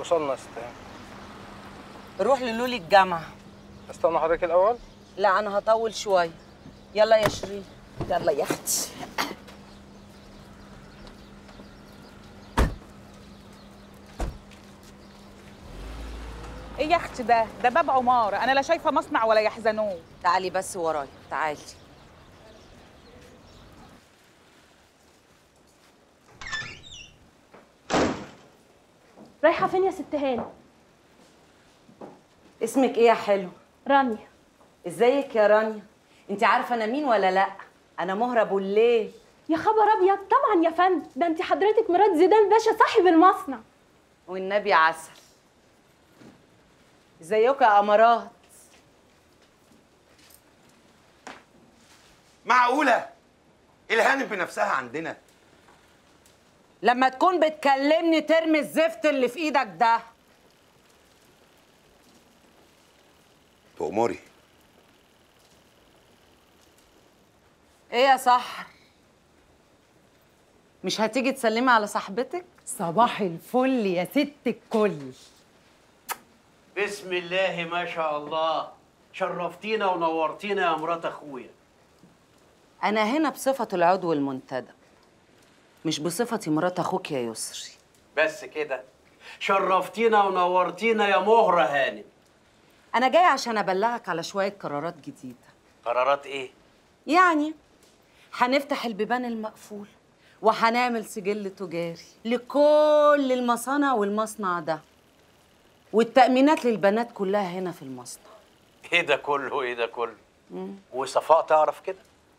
وصلنا يا ست هانم روح للولي الجامعة استنى حضرتك الاول لا أنا هطول شوية يلا يا شيرين يلا يا أختي ايه يا اختي ده ده باب عماره انا لا شايفه مصنع ولا يحزنون تعالي بس ورايا تعالي رايحة فين يا ست هاني؟ اسمك إيه يا حلو؟ رانيا ازيك يا رانيا؟ أنت عارفة أنا مين ولا لأ؟ أنا مهرة أبو الليل يا خبر أبيض طبعا يا فندم ده أنت حضرتك مرات زيدان باشا صاحب المصنع والنبي عسل ازيكم يا أمارات؟ معقولة؟ الهانم بنفسها عندنا لما تكون بتكلمني ترمي الزفت اللي في ايدك ده تأمري ايه يا سحر مش هتيجي تسلمي على صاحبتك صباح الفل يا ست الكل بسم الله ما شاء الله شرفتينا ونورتينا يا مرات اخويا انا هنا بصفة العضو المنتدب مش بصفتي مرات اخوك يا يسري بس كده شرفتينا ونورتينا يا مهرة هانم انا جاي عشان ابلغك على شوية قرارات جديدة قرارات ايه يعني هنفتح البيبان المقفول وهنعمل سجل تجاري لكل المصانع والمصنع ده والتأمينات للبنات كلها هنا في المصنع ايه ده كله ايه ده كله وصفاء تعرف كده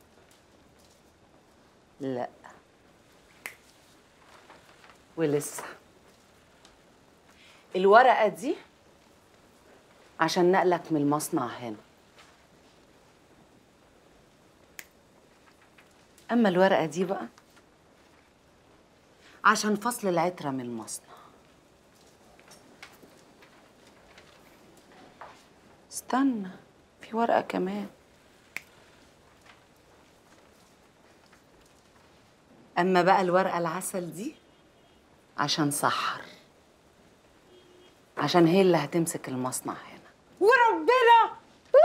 لا ولسه الورقة دي عشان نقلك من المصنع هنا أما الورقة دي بقى عشان فصل العترة من المصنع استنى في ورقة كمان أما بقى الورقة العسل دي عشان سحر عشان هي اللي هتمسك المصنع هنا وربنا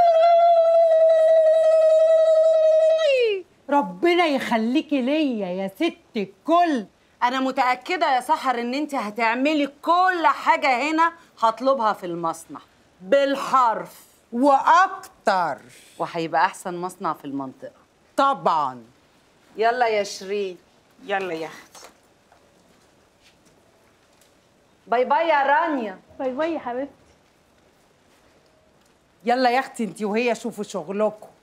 ربنا يخليكي ليا يا ست الكل أنا متأكدة يا سحر إن أنت هتعملي كل حاجة هنا هطلبها في المصنع بالحرف واكتر وهيبقى أحسن مصنع في المنطقة طبعا يلا يا شيرين يلا يا اختي باي باي يا رانيا باي باي يا حبيبتي يلا يا اختي انت وهي شوفوا شغلكم